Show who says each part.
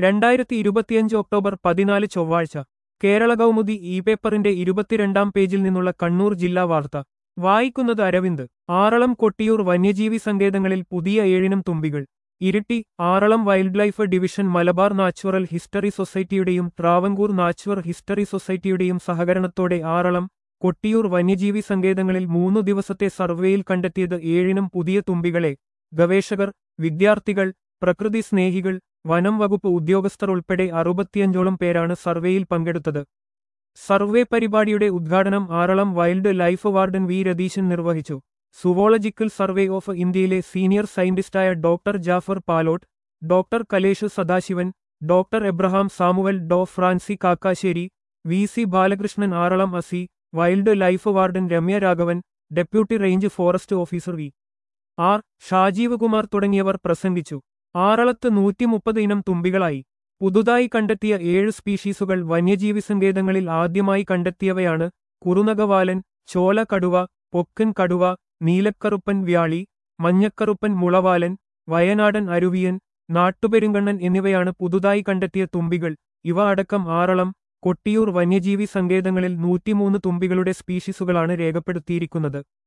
Speaker 1: രണ്ടായിരത്തി ഇരുപത്തിയഞ്ച് ഒക്ടോബർ പതിനാല് ചൊവ്വാഴ്ച കേരള കൗമുദി ഇ പേപ്പറിന്റെ ഇരുപത്തിരണ്ടാം പേജിൽ നിന്നുള്ള കണ്ണൂർ ജില്ലാ വാർത്ത വായിക്കുന്നത് അരവിന്ദ് ആറളം കൊട്ടിയൂർ വന്യജീവി സങ്കേതങ്ങളിൽ പുതിയ ഏഴിനം തുമ്പികൾ Iritty Aralam wildlife division Malabar natural history സൊസൈറ്റിയുടെയും ട്രാവങ്കൂർ നാച്ചുറൽ ഹിസ്റ്ററി സൊസൈറ്റിയുടെയും സഹകരണത്തോടെ ആറളം കൊട്ടിയൂർ വന്യജീവി സങ്കേതങ്ങളിൽ മൂന്നു ദിവസത്തെ സർവേയിൽ കണ്ടെത്തിയത് ഏഴിനം പുതിയ തുമ്പികളെ ഗവേഷകർ വിദ്യാർത്ഥികൾ പ്രകൃതി സ്നേഹികൾ വനം വകുപ്പ് ഉദ്യോഗസ്ഥർ ഉൾപ്പെടെ അറുപത്തിയഞ്ചോളം പേരാണ് സർവേയിൽ പങ്കെടുത്തത് സർവേ പരിപാടിയുടെ ഉദ്ഘാടനം Aralam wildlife warden V Ratheesan നിർവഹിച്ചു സുവോളജിക്കൽ സർവേ ഓഫ് ഇന്ത്യയിലെ സീനിയർ സയന്റിസ്റ്റായ doctor Jafar Palott doctor Kalesh Sadasivan doctor Abraham Samuel Dr Francy Kakkassery V C Balakrishnan Aralam asst wildlife warden Ramya Raghavan deputy range forest officer V R Shajeev Kumar തുടങ്ങിയവർ പ്രസംഗിച്ചു ആറളത്ത് നൂറ്റിമുപ്പത് ഇനം തുമ്പികളായി പുതുതായി കണ്ടെത്തിയ ഏഴ് സ്പീഷീസുകൾ വന്യജീവി സങ്കേതങ്ങളിൽ ആദ്യമായി കണ്ടെത്തിയവയാണ് കുറുനകവാലൻ ചോല കടുവ പൊക്കൻ കടുവ നീലക്കറുപ്പൻ വ്യാളി മഞ്ഞക്കറുപ്പൻ മുളവാലൻ വയനാടൻ അരുവിയൻ നാട്ടുപെരുങ്കണ്ണൻ എന്നിവയാണ് പുതുതായി കണ്ടെത്തിയ തുമ്പികൾ ഇവ അടക്കം ആറളം കൊട്ടിയൂർ വന്യജീവി സങ്കേതങ്ങളിൽ നൂറ്റിമൂന്ന് തുമ്പികളുടെ സ്പീഷീസുകളാണ് രേഖപ്പെടുത്തിയിരിക്കുന്നത്